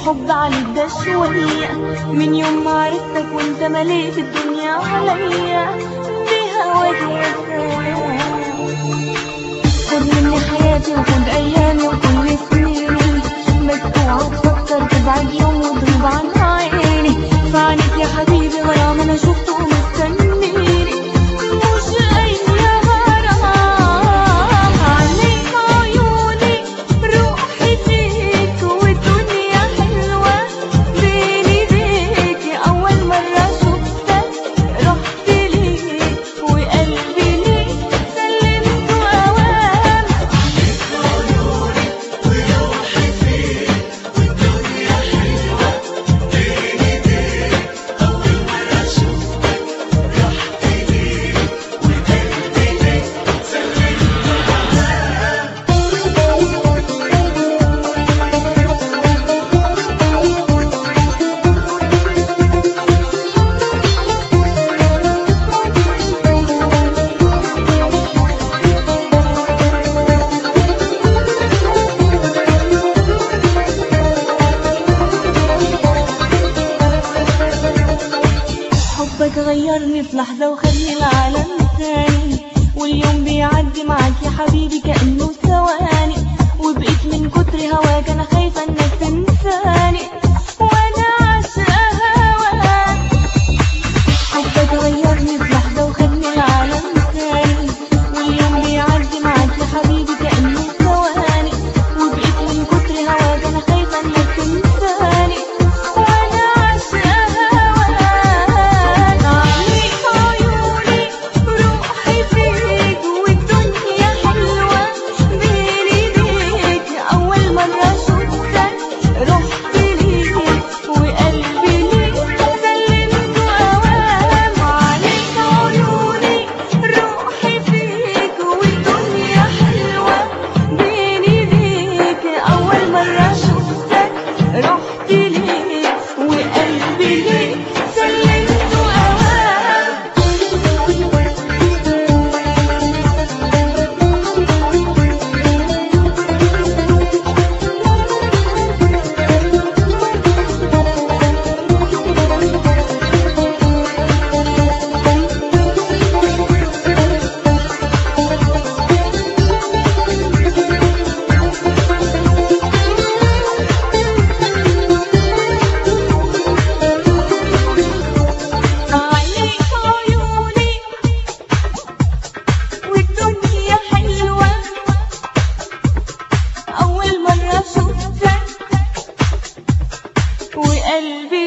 الحب عليك ده شوية من يوم ما عرفتك وانت مليت الدنيا عليا بهواك يا سلام خد مني حياتي وخد ايامي وكل سنيني بس اوعى تفكر تبعد يوم وتغيب عن عيني فعنيك يا حبيبي غرام انا شفته ومستنيني مش اي حرام عليك عيوني روحي فيك والدنيا حلوة بيني بيك اول مرة شفتك رحت ليك وقلبي ليك سلمت اوام حبك غيرني في لحظة وخدني لعالم تاني واليوم بيعدي معاك يا حبيبي كأنه ثواني وبقيت من كتر هواك أنا خايفة إنك تنساني وأنا عاشقة هواك حبك غيرني في لحظة وخدني لعالم تاني واليوم بيعدي معاك يا حبيبي كأنه ثواني وبقيت من كتر هواك أنا خايفة إنك تنساني وأنا عاشقة هواك عليك عيوني روحي فيك والدنيا حلوة بيني بيك أول مرة شفتك رحت ليك وقلبي ليك سلمت أوام عليك عيوني روحي فيك والدنيا حلوة بيني بيك أول مرة شفتك رحت ليك وقلبي ليك سلمت أوام عليك عيوني والدنيا حلوة أول مرة شفتك وقلبي